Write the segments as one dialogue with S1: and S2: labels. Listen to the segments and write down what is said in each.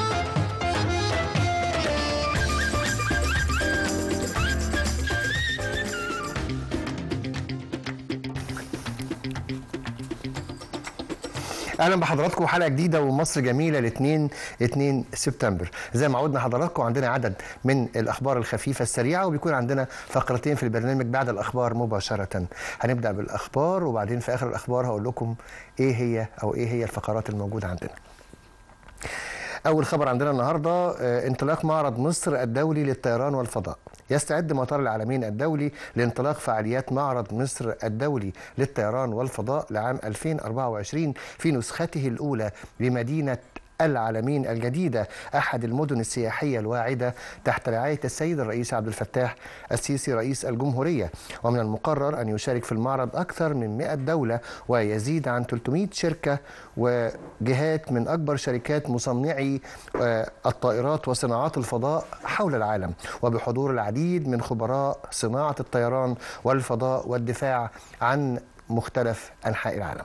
S1: اهلا بحضراتكم حلقه جديده ومصر جميله الاثنين 2 سبتمبر زي ما عودنا حضراتكم عندنا عدد من الاخبار الخفيفه السريعه وبيكون عندنا فقرتين في البرنامج بعد الاخبار مباشره هنبدا بالاخبار وبعدين في اخر الاخبار هقول لكم ايه هي او ايه هي الفقرات الموجوده عندنا أول خبر عندنا النهاردة آه، انطلاق معرض مصر الدولي للطيران والفضاء يستعد مطار العالمين الدولي لانطلاق فعاليات معرض مصر الدولي للطيران والفضاء لعام 2024 في نسخته الأولى بمدينة العالمين الجديدة أحد المدن السياحية الواعدة تحت رعاية السيد الرئيس عبد الفتاح السيسي رئيس الجمهورية ومن المقرر أن يشارك في المعرض أكثر من 100 دولة ويزيد عن 300 شركة وجهات من أكبر شركات مصنعي آه، الطائرات وصناعات الفضاء حول العالم وبحضور العديد من خبراء صناعة الطيران والفضاء والدفاع عن مختلف أنحاء العالم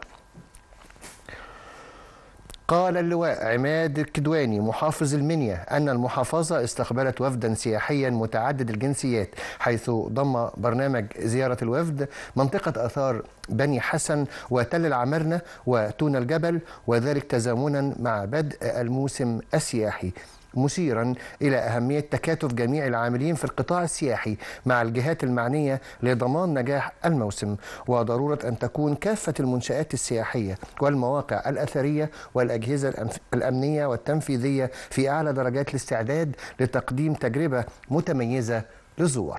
S1: قال اللواء عماد الكدواني محافظ المنيا أن المحافظة استقبلت وفدا سياحيا متعدد الجنسيات حيث ضم برنامج زيارة الوفد منطقة آثار بني حسن وتل العمرنة وتون الجبل وذلك تزامنا مع بدء الموسم السياحي مشيرا إلى أهمية تكاتف جميع العاملين في القطاع السياحي مع الجهات المعنية لضمان نجاح الموسم وضرورة أن تكون كافة المنشآت السياحية والمواقع الأثرية والأجهزة الأمف- الأمنية والتنفيذية في أعلى درجات الاستعداد لتقديم تجربة متميزة للزوار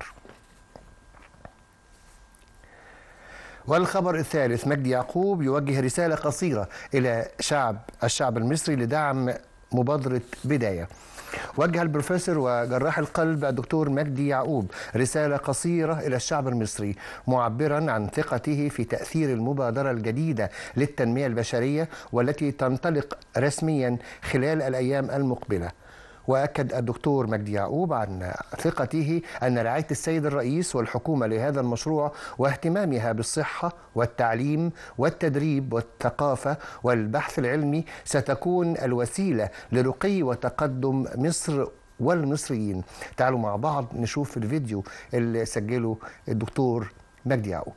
S1: والخبر الثالث مجدي يعقوب يوجه رسالة قصيرة إلى شعب الشعب المصري لدعم مبادرة بداية وجه البروفيسور وجراح القلب الدكتور مجدي يعقوب رسالة قصيرة إلى الشعب المصري معبرا عن ثقته في تأثير المبادرة الجديدة للتنمية البشرية والتي تنطلق رسميا خلال الأيام المقبلة واكد الدكتور مجدي يعقوب عن ثقته ان رعايه السيد الرئيس والحكومه لهذا المشروع واهتمامها بالصحه والتعليم والتدريب والثقافه والبحث العلمي ستكون الوسيله لرقي وتقدم مصر والمصريين تعالوا مع بعض نشوف الفيديو اللي سجله الدكتور مجدي يعقوب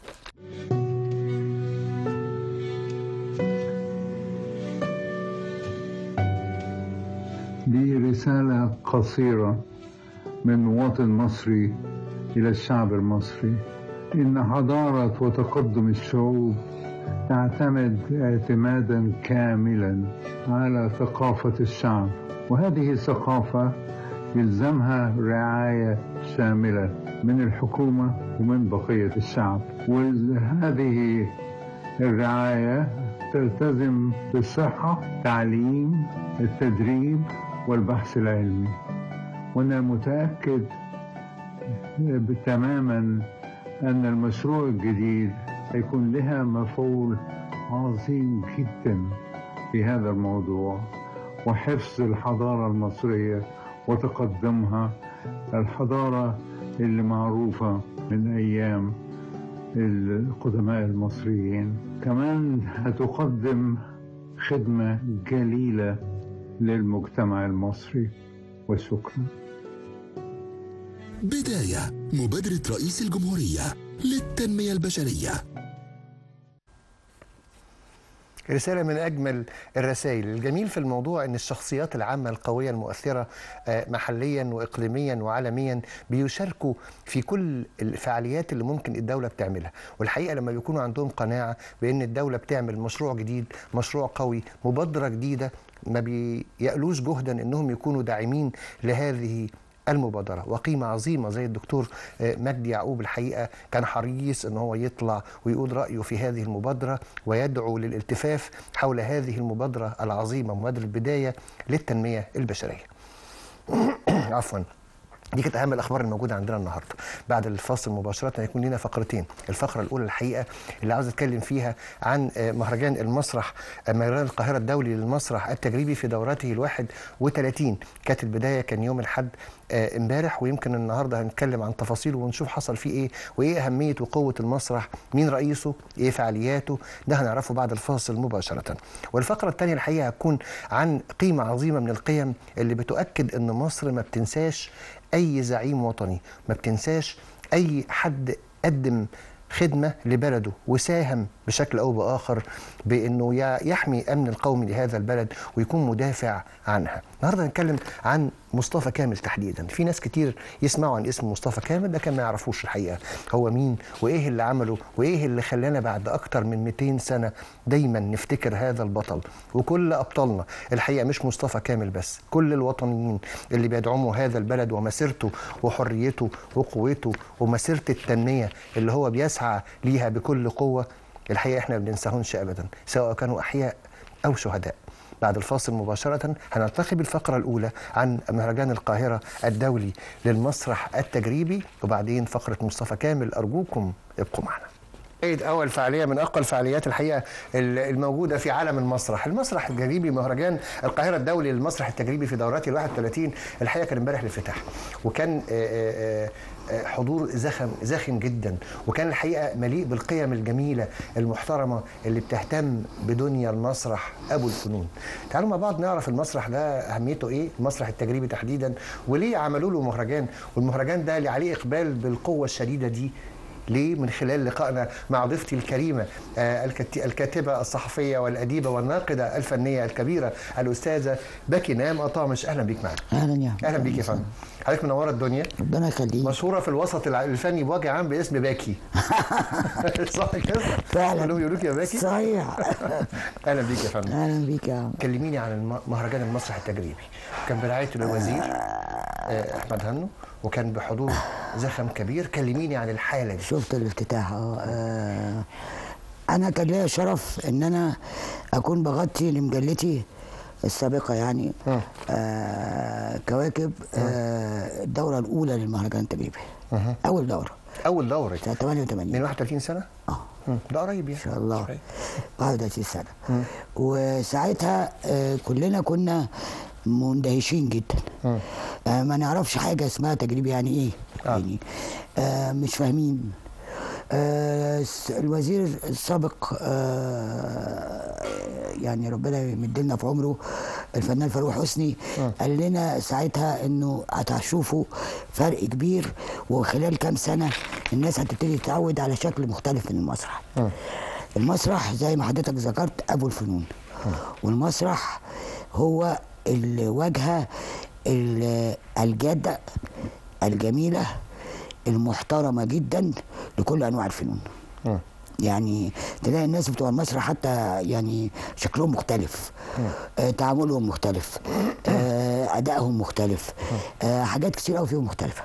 S2: دي رسالة قصيرة من مواطن مصري إلى الشعب المصري إن حضارة وتقدم الشعوب تعتمد اعتمادا كاملا على ثقافة الشعب وهذه الثقافة يلزمها رعاية شاملة من الحكومة ومن بقية الشعب وهذه الرعاية تلتزم بالصحة التعليم التدريب والبحث العلمي وأنا متأكد تماما أن المشروع الجديد هيكون لها مفعول عظيم جدا في هذا الموضوع وحفظ الحضارة المصرية وتقدمها الحضارة اللي معروفة من أيام القدماء المصريين كمان هتقدم خدمة جليلة للمجتمع المصري وشكرا
S3: بداية مبادرة رئيس الجمهورية للتنمية البشرية
S1: رسالة من أجمل الرسائل الجميل في الموضوع أن الشخصيات العامة القوية المؤثرة آه، محليا وإقليميا وعالميا بيشاركوا في كل الفعاليات اللي ممكن الدولة بتعملها والحقيقة لما بيكونوا عندهم قناعة بأن الدولة بتعمل مشروع جديد مشروع قوي مبادرة جديدة ما بيألوش جهدا أنهم يكونوا داعمين لهذه المبادرة وقيمة عظيمة زي الدكتور آه، مجدي يعقوب الحقيقة كان حريص أن هو يطلع ويقول رأيه في هذه المبادرة ويدعو للالتفاف حول هذه المبادرة العظيمة مبادرة البداية للتنمية البشرية عفوا دي كانت اهم الاخبار الموجوده عندنا النهارده بعد الفاصل مباشره هيكون لنا فقرتين الفقره الاولى الحقيقه اللي عاوز اتكلم فيها عن آه، مهرجان المسرح آه، مهرجان القاهره الدولي للمسرح التجريبي في دورته الواحد وثلاثين كانت البدايه كان يوم الاحد آه، امبارح ويمكن النهارده هنتكلم عن تفاصيله ونشوف حصل فيه ايه وايه اهميه وقوه المسرح مين رئيسه ايه فعالياته ده هنعرفه بعد الفاصل مباشره والفقره الثانيه الحقيقه هتكون عن قيمه عظيمه من القيم اللي بتؤكد ان مصر ما بتنساش اي زعيم وطني ما بتنساش اي حد قدم خدمه لبلده وساهم بشكل او باخر بانه يا- يحمي امن القومي لهذا البلد ويكون مدافع عنها. النهارده هنتكلم عن مصطفى كامل تحديدا، في ناس كتير يسمعوا عن اسم مصطفى كامل لكن ما يعرفوش الحقيقه هو مين وايه اللي عمله وايه اللي خلانا بعد اكتر من 200 سنه دايما نفتكر هذا البطل وكل ابطالنا الحقيقه مش مصطفى كامل بس، كل الوطنيين اللي بيدعموا هذا البلد ومسيرته وحريته وقوته ومسيره التنميه اللي هو بيسعى ليها بكل قوه الحقيقه احنا ما بننساهمش ابدا سواء كانوا احياء او شهداء. بعد الفاصل مباشرة هنلتقي بالفقرة الأولى عن مهرجان القاهرة الدولي للمسرح التجريبي وبعدين فقرة مصطفى كامل أرجوكم ابقوا معنا عيد أول فعالية من أقوى الفعاليات الحقيقة ال- الموجودة في عالم المسرح المسرح التجريبي مهرجان القاهرة الدولي للمسرح التجريبي في دوراته ال 31 الحقيقة كان امبارح الافتتاح وكان آه، آه، آه، حضور زخم زاخم جدا وكان الحقيقة مليء بالقيم الجميلة المحترمة اللي بتهتم بدنيا المسرح أبو الفنون تعالوا مع بعض نعرف المسرح ده أهميته إيه المسرح التجريبي تحديدا وليه عملوا له مهرجان والمهرجان ده اللي عليه إقبال بالقوة الشديدة دي ليه من خلال لقائنا مع ضيفتي الكريمة آه، الكت- الكاتبة الصحفية والأديبة والناقدة الفنية الكبيرة الأستاذة باكي نام أطامش أهلا بيك معنا
S4: اهلا يا
S1: أهلا بيك يا فندم حضرتك منورة الدنيا
S4: ربنا يخليك
S1: مشهورة في الوسط الع- الفني بوجه عام باسم باكي صح كده؟
S4: فعلا.
S1: كلهم يقولوك يا باكي
S4: صحيح
S1: أهلا بيك يا فندم
S4: اهلا بيك يا عم
S1: كلميني عن الم- مهرجان المسرح التجريبي كان برعاية الوزير آه، أحمد هنو وكان بحضور زخم كبير كلميني عن الحالة دي
S4: شفت الافتتاح اه آه، انا كان ليا شرف ان انا اكون بغطي لمجلتي السابقه يعني
S1: مم.
S4: آه كواكب آه الدوره الاولى للمهرجان التجريبي اول دوره
S1: أول دورة
S4: سنه 88
S1: من 31 سنة؟
S4: اه
S1: مم. ده قريب يعني
S4: ان شاء الله
S1: شوية.
S4: 31 سنه وساعتها آه، كلنا كنا مندهشين جدا آه، ما نعرفش حاجه اسمها تجريب يعني ايه
S1: آه.
S4: يعني آه، مش فاهمين آه، الس- الوزير السابق آه، يعني ربنا يمدلنا في عمره الفنان فاروق حسني قال لنا ساعتها انه هتشوفوا فرق كبير وخلال كام سنه الناس هتبتدي تتعود على شكل مختلف من المسرح المسرح زي ما حضرتك ذكرت ابو الفنون والمسرح هو الواجهه ال- الجاده الجميله المحترمه جدا لكل انواع الفنون
S1: مم.
S4: يعني تلاقي الناس بتوع المسرح حتى يعني شكلهم مختلف آه تعاملهم مختلف آه ادائهم مختلف آه حاجات كتير قوي فيهم مختلفه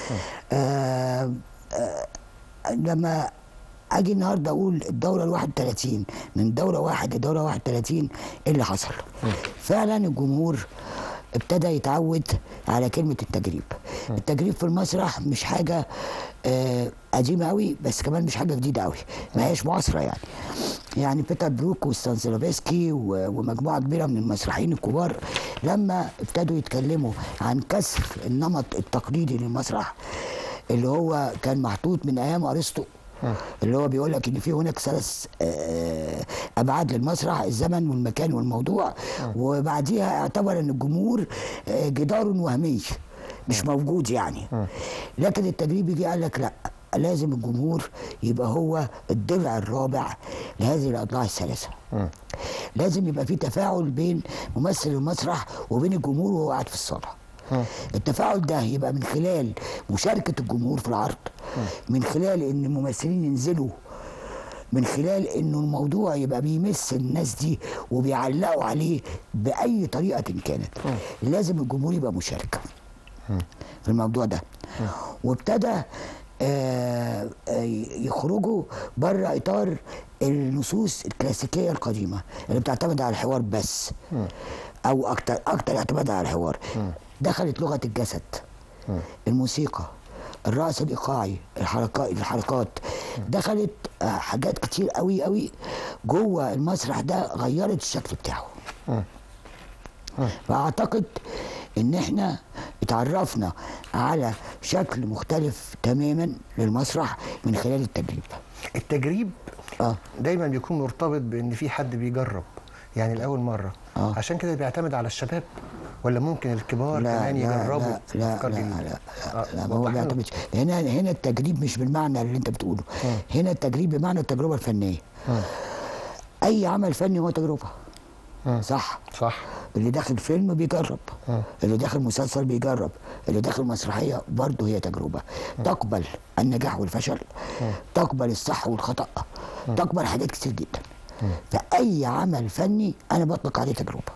S4: آه آه لما اجي النهارده اقول الدوره ال 31 من دوره واحد لدوره 31 ايه اللي حصل؟ فعلا الجمهور ابتدى يتعود على كلمه التجريب. التجريب في المسرح مش حاجه آه قديمه قوي بس كمان مش حاجه جديده قوي ما هيش معاصره يعني. يعني بيتر بروك وستانسلافسكي و- ومجموعه كبيره من المسرحيين الكبار لما ابتدوا يتكلموا عن كسر النمط التقليدي للمسرح اللي هو كان محطوط من ايام ارسطو اللي هو بيقول لك ان في هناك ثلاث آه، ابعاد للمسرح الزمن والمكان والموضوع وبعديها اعتبر ان الجمهور آه، جدار وهمي مش موجود يعني لكن التجريبي جه قال لك لا لازم الجمهور يبقى هو الضلع الرابع لهذه الاضلاع الثلاثه لازم يبقى في تفاعل بين ممثل المسرح وبين الجمهور وهو قاعد في الصاله التفاعل ده يبقى من خلال مشاركة الجمهور في العرض من خلال ان الممثلين ينزلوا من خلال انه الموضوع يبقى بيمس الناس دي وبيعلقوا عليه باي طريقه كانت لازم الجمهور يبقى مشارك في الموضوع ده وابتدى آه، آه، يخرجوا بره اطار النصوص الكلاسيكيه القديمه اللي بتعتمد على الحوار بس او اكتر اكتر اعتماد على الحوار دخلت لغه الجسد الموسيقى الرقص الايقاعي الحركات الحركات دخلت آه، حاجات كتير قوي قوي جوه المسرح ده غيرت الشكل بتاعه فاعتقد ان احنا اتعرفنا على شكل مختلف تماما للمسرح من خلال التجربه
S1: التجريب
S4: اه
S1: دايما بيكون مرتبط بان في حد بيجرب يعني لاول مره
S4: آه.
S1: عشان كده بيعتمد على الشباب ولا ممكن الكبار
S4: لا
S1: كمان
S4: لا
S1: يجربوا
S4: لا لا
S1: أفكار
S4: لا,
S1: جديدة؟
S4: لا,
S1: آه،
S4: لا, لا ما هو
S1: وضح لنا.
S4: بيعتمدش هنا هنا التجريب مش بالمعنى اللي انت بتقوله هنا التجريب بمعنى التجربه الفنيه اي عمل فني هو تجربه صح
S1: صح
S4: اللي داخل فيلم بيجرب اللي داخل مسلسل بيجرب اللي داخل مسرحيه برضه هي تجربه تقبل النجاح والفشل تقبل الصح والخطا تقبل حاجات كتير جدا فاي عمل فني انا بطلق عليه تجربه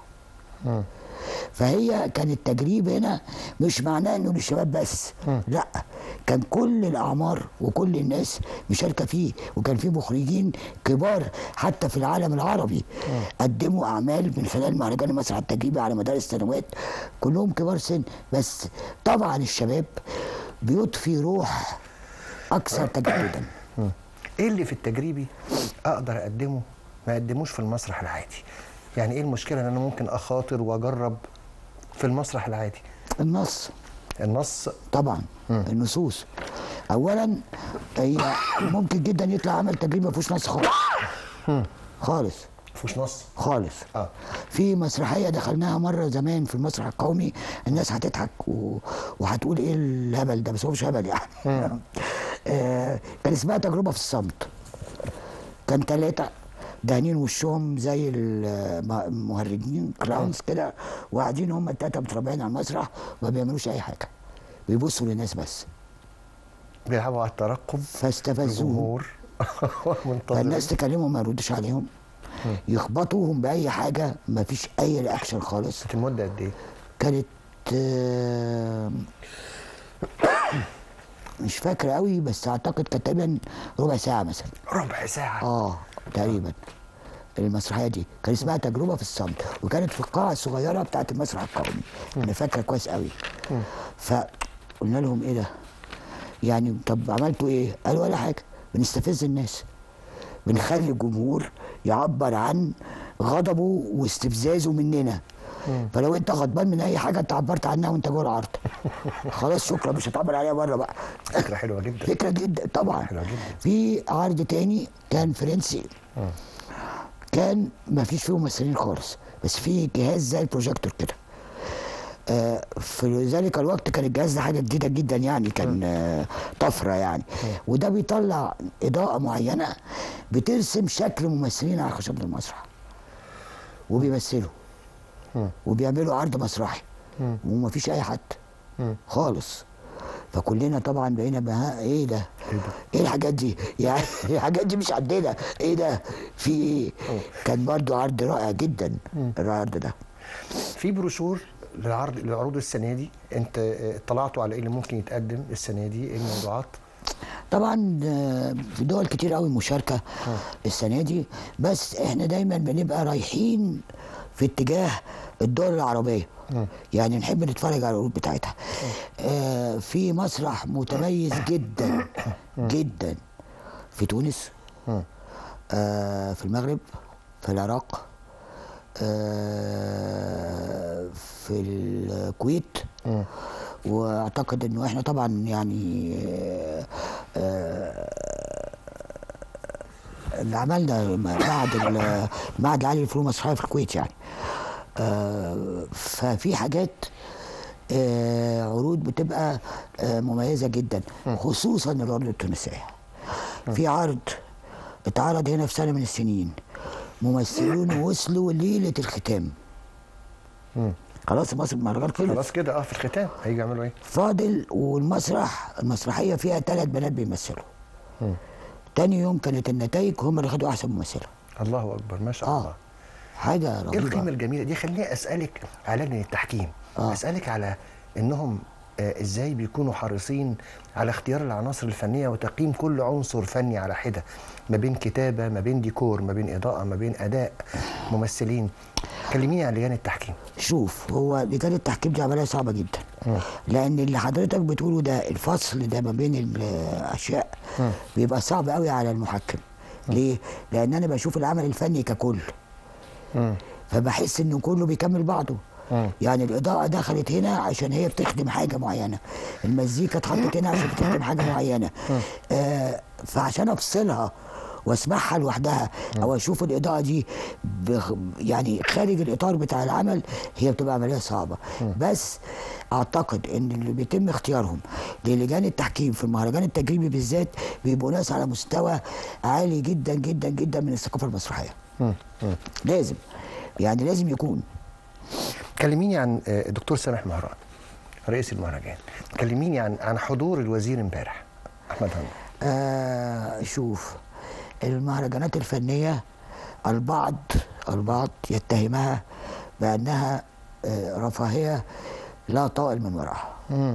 S4: فهي كان التجريب هنا مش معناه انه للشباب بس لا كان كل الاعمار وكل الناس مشاركه فيه وكان في مخرجين كبار حتى في العالم العربي قدموا اعمال من خلال مهرجان المسرح التجريبي على مدار السنوات كلهم كبار سن بس طبعا الشباب بيضفي روح اكثر تجددا
S1: ايه اللي في التجريبي اقدر اقدمه ما اقدموش في المسرح العادي يعني ايه المشكله ان انا ممكن اخاطر واجرب في المسرح العادي
S4: النص
S1: النص
S4: طبعا النصوص اولا هي ممكن جدا يطلع عمل تجريبي ما فيهوش نص خالص خالص
S1: مفيهوش نص
S4: خالص
S1: اه
S4: في مسرحيه دخلناها مره زمان في المسرح القومي الناس هتضحك و... وهتقول ايه الهبل ده بس هو مش هبل يعني آه كان اسمها تجربه في الصمت كان ثلاثه دهنين وشهم زي الم- المهرجين كلاونز كده وقاعدين هم التلاته متربعين على المسرح وما بيعملوش اي حاجه بيبصوا للناس بس
S1: بيلعبوا على الترقب
S4: فاستفزوهم
S1: الجمهور منتظر
S4: فالناس تكلمهم ما يردوش عليهم يخبطوهم باي حاجه ما فيش اي رياكشن خالص
S1: كانت المده قد ايه؟
S4: كانت آه، مش فاكره قوي بس اعتقد كانت تقريبا ربع ساعه مثلا
S1: ربع ساعه
S4: اه تقريبا المسرحيه دي كان اسمها تجربه في الصمت وكانت في القاعه الصغيره بتاعه المسرح القومي انا فاكره كويس قوي فقلنا لهم ايه ده يعني طب عملتوا ايه قالوا ولا حاجه بنستفز الناس بنخلي الجمهور يعبر عن غضبه واستفزازه مننا فلو انت غضبان من اي حاجه انت عبرت عنها وانت جوه العرض خلاص شكرا مش هتعبر عليها بره بقى
S1: فكره حلوه جدا
S4: فكره جدا طبعا
S1: حلوة جدا.
S4: في عرض تاني كان فرنسي كان ما فيش فيه ممثلين خالص بس في جهاز زي البروجيكتور كده آه، في ذلك الوقت كان الجهاز ده حاجه جديده جدا يعني كان آه، طفره يعني وده بيطلع اضاءه معينه بترسم شكل ممثلين على خشب المسرح وبيمثلوا وبيعملوا عرض مسرحي ومفيش اي حد خالص فكلنا طبعا بقينا بها ايه ده ايه الحاجات دي يعني الحاجات دي مش عندنا ايه ده في ايه كان برضو عرض رائع جدا العرض ده
S1: في بروشور للعرض للعروض السنه دي انت آه، اطلعتوا على ايه اللي ممكن يتقدم السنه دي ايه الموضوعات
S4: طبعا آه، في دول كتير قوي مشاركه السنه دي بس احنا دايما بنبقى رايحين في اتجاه الدول العربيه يعني نحب نتفرج على العروض بتاعتها آه في مسرح متميز جدا جدا في تونس آه في المغرب في العراق آه في الكويت واعتقد انه احنا طبعا يعني آه، آه، اللي عملنا بعد ال- بعد العالي للفنون المسرحيه في الكويت يعني آه، ففي حاجات آه، عروض بتبقى آه، مميزه جدا خصوصا العروض التونسيه في عرض اتعرض هنا في سنه من السنين ممثلون وصلوا ليله الختام خلاص مصر المهرجان خلص
S1: خلاص كده اه في الختام هيجوا يعملوا ايه؟
S4: فاضل والمسرح المسرحيه فيها ثلاث بنات بيمثلوا تاني يوم كانت النتائج هم اللي خدوا احسن ممثله
S1: الله اكبر ما شاء
S4: اه
S1: الله
S4: حاجه
S1: ايه القيمه
S4: رهيبه
S1: الجميله دي خليني اسالك على لجنه التحكيم
S4: آه.
S1: اسالك على انهم آه ازاي بيكونوا حريصين على اختيار العناصر الفنيه وتقييم كل عنصر فني على حده ما بين كتابه ما بين ديكور ما بين اضاءه ما بين اداء ممثلين كلميني عن لجان التحكيم
S4: شوف هو لجان التحكيم دي عمليه صعبه جدا لان اللي حضرتك بتقوله ده الفصل ده ما بين الاشياء بيبقى صعب قوي على المحكم ليه لان انا بشوف العمل الفني ككل فبحس ان كله بيكمل بعضه يعني الاضاءه دخلت هنا عشان هي بتخدم حاجه معينه المزيكا اتحطت هنا عشان بتخدم حاجه معينه آه فعشان افصلها واسمعها لوحدها او اشوف الاضاءه دي بخ- يعني خارج الاطار بتاع العمل هي بتبقى عمليه صعبه بس اعتقد ان اللي بيتم اختيارهم للجان التحكيم في المهرجان التجريبي بالذات بيبقوا ناس على مستوى عالي جدا جدا جدا من الثقافه المسرحيه لازم يعني لازم يكون
S1: كلميني عن آه، الدكتور سامح مهران رئيس المهرجان كلميني عن عن حضور الوزير امبارح احمد همام
S4: آه شوف المهرجانات الفنية البعض البعض يتهمها بأنها آه رفاهية لا طائل من وراها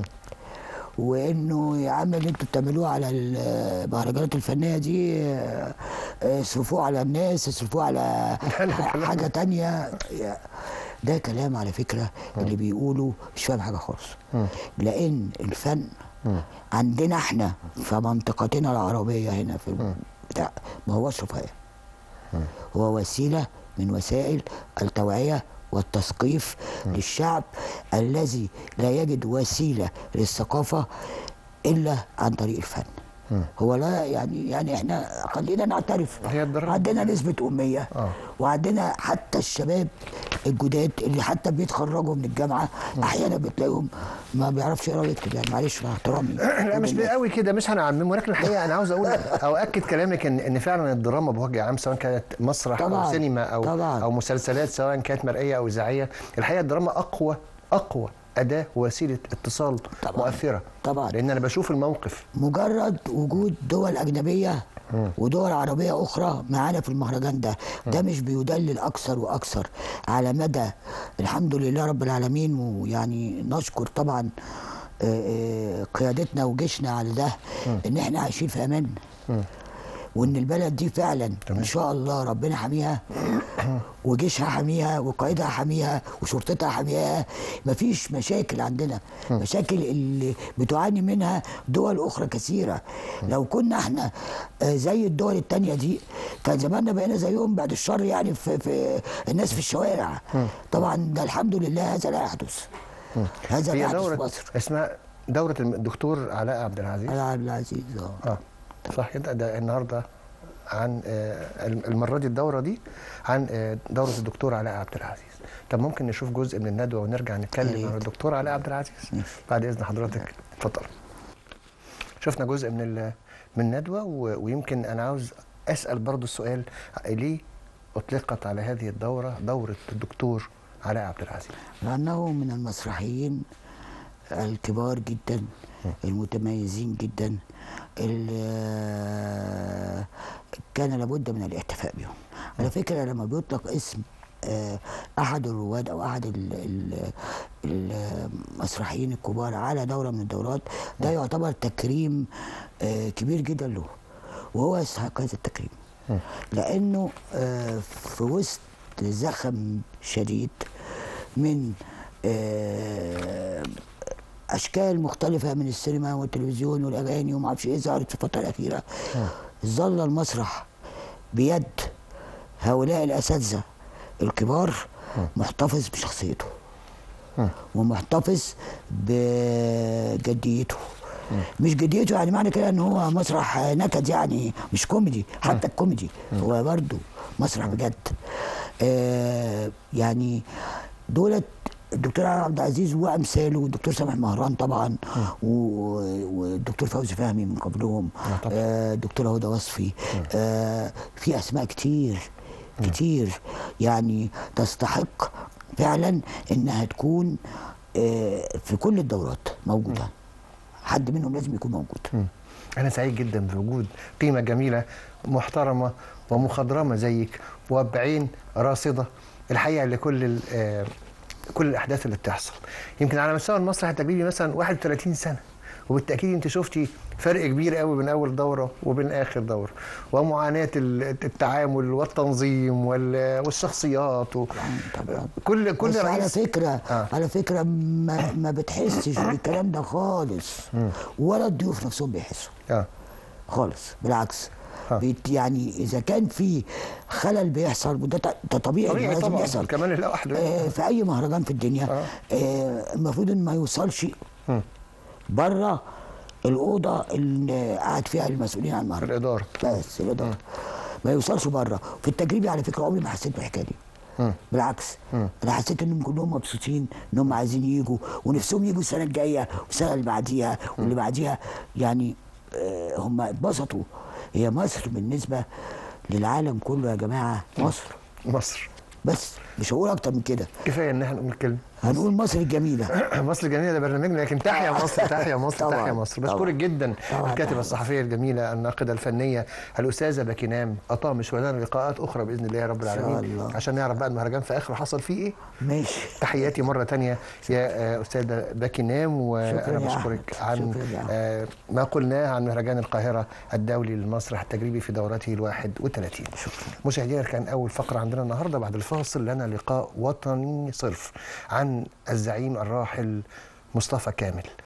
S4: وانه يا عم اللي انتوا بتعملوه على المهرجانات الفنيه دي آه، آه، اصرفوه على الناس اصرفوه على
S1: حلو الكلام
S4: حاجه
S1: ده.
S4: تانية يا- ده كلام على فكره اللي بيقولوا مش فاهم حاجه خالص لان الفن عندنا احنا في منطقتنا العربيه هنا في بتاع ما هوش رفاهيه هو وسيله من وسائل التوعيه والتثقيف للشعب الذي لا يجد وسيله للثقافه الا عن طريق الفن هو لا يعني يعني احنا خلينا نعترف
S1: هي الدرجة.
S4: عندنا نسبه اميه
S1: آه.
S4: وعندنا حتى الشباب الجداد اللي حتى بيتخرجوا من الجامعه احيانا بتلاقيهم ما بيعرفش يقرا ويكتب يعني معلش مع احترامي
S1: لا مش قوي كده مش هنعمم ولكن الحقيقه انا عاوز اقول او اكد كلامك ان ان فعلا الدراما بوجه عام سواء كانت مسرح او
S4: طبعاً،
S1: سينما او
S4: طبعاً.
S1: او مسلسلات سواء كانت مرئيه او اذاعيه الحقيقه الدراما اقوى اقوى اداه وسيله اتصال
S4: طبعاً.
S1: مؤثره
S4: طبعاً.
S1: لان انا بشوف الموقف
S4: مجرد وجود دول أجنبية ودول عربية أخرى معانا في المهرجان ده ده مش بيدلل أكثر وأكثر على مدى الحمد لله رب العالمين ويعني نشكر طبعا آه، آه، قيادتنا وجيشنا على ده إن إحنا عايشين في أمان وإن البلد دي فعلا إن شاء الله ربنا حاميها وجيشها حاميها وقائدها حاميها وشرطتها حاميها مفيش مشاكل عندنا مشاكل اللي بتعاني منها دول اخرى كثيره لو كنا احنا آه، زي الدول التانية دي كان زماننا بقينا زيهم بعد الشر يعني في, في الناس في الشوارع طبعا ده الحمد لله هذا لا يحدث هذا لا
S1: هي
S4: يحدث في
S1: دوره
S4: مصر
S1: اسمها دوره الدكتور علاء عبد العزيز
S4: على عبد العزيز اه
S1: اه صح كده ده النهارده عن آه، المره دي الدوره دي عن آه، دوره الدكتور علاء عبد العزيز طب ممكن نشوف جزء من الندوه ونرجع
S4: يا
S1: نتكلم
S4: ريت.
S1: عن الدكتور علاء عبد العزيز بعد اذن حضرتك اتفضل شفنا جزء من ال- من الندوه و- ويمكن انا عاوز اسال برضو السؤال ليه اطلقت على هذه الدوره دوره الدكتور علاء عبد العزيز
S4: لأنه من المسرحيين الكبار جدا المتميزين جدا اللي كان لابد من الاحتفاء بهم على فكرة لما بيطلق اسم آه، أحد الرواد أو أحد ال- ال- المسرحيين الكبار على دورة من الدورات ده يعتبر تكريم آه، كبير جدا له وهو يستحق هذا التكريم لأنه آه، في وسط زخم شديد من آه، اشكال مختلفه من السينما والتلفزيون والاغاني وما اعرفش ايه ظهرت في الفتره الاخيره ظل المسرح بيد هؤلاء الاساتذه الكبار محتفظ بشخصيته ومحتفظ بجديته مش جديته يعني معنى كده ان هو مسرح نكد يعني مش كوميدي حتى الكوميدي هو برضه مسرح بجد آه يعني دولت الدكتور علي عبد العزيز وامثاله والدكتور سامح مهران طبعا و- والدكتور فوزي فهمي من قبلهم
S1: طبعاً.
S4: آه، الدكتوره هدى وصفي آه، في اسماء كتير كتير يعني تستحق فعلا انها تكون آه، في كل الدورات موجوده حد منهم لازم يكون موجود
S1: أنا سعيد جدا بوجود قيمة جميلة محترمة ومخضرمة زيك وبعين راصدة الحقيقة لكل ال- آه، كل الأحداث اللي بتحصل يمكن على مستوى المسرح التجريبي مثلا 31 سنة وبالتاكيد انت شفتي فرق كبير قوي بين اول دوره وبين اخر دوره ومعاناه ال- التعامل والتنظيم وال- والشخصيات و...
S4: طبعا
S1: كل كل
S4: بس على
S1: رئيس
S4: فكره
S1: آه.
S4: آه. على فكره ما, ما بتحسش بالكلام ده خالص ولا الضيوف نفسهم بيحسوا
S1: اه
S4: خالص بالعكس
S1: آه.
S4: بيت يعني اذا كان في خلل بيحصل وده ط- ده طبيعي,
S1: طبيعي
S4: لازم
S1: طبعا
S4: يحصل
S1: كمان لوحده
S4: آه في اي مهرجان في الدنيا
S1: آه.
S4: آه المفروض ان ما يوصلش بره الاوضه اللي قاعد فيها المسؤولين عن
S1: في
S4: المهرجان
S1: الاداره
S4: بس الاداره ما يوصلش بره في التجريبي على فكره عمري ما حسيت بالحكايه دي بالعكس انا حسيت انهم كلهم مبسوطين انهم عايزين يجوا ونفسهم يجوا السنه الجايه والسنه اللي بعديها واللي بعديها يعني آه، هم اتبسطوا هي مصر بالنسبه للعالم كله يا جماعه مصر
S1: مصر
S4: بس مش هقول اكتر من كده
S1: كفايه ان احنا نقول كلمه
S4: هنقول مصر الجميله
S1: مصر جميله ده برنامجنا لكن تحيا مصر تحيا مصر
S4: طبعاً،
S1: تحيا مصر
S4: طبعاً.
S1: بشكرك جدا
S4: طبعاً،
S1: الكاتبه
S4: طبعاً.
S1: الصحفيه الجميله الناقده الفنيه الاستاذه باكينام اطامش ولنا لقاءات اخرى باذن الله يا رب
S4: شاء
S1: العالمين
S4: الله.
S1: عشان نعرف بقى المهرجان في اخره حصل فيه ايه
S4: ماشي
S1: تحياتي مرة تانية يا آه، أستاذة باكينام وأنا
S4: شكراً يا
S1: بشكرك
S4: أحمد.
S1: عن
S4: شكراً يا أحمد.
S1: آه، ما قلناه عن مهرجان القاهرة الدولي للمسرح التجريبي في دورته الواحد وثلاثين مشاهدينا كان أول فقرة عندنا النهاردة بعد الفاصل لنا لقاء وطني صرف عن الزعيم الراحل مصطفى كامل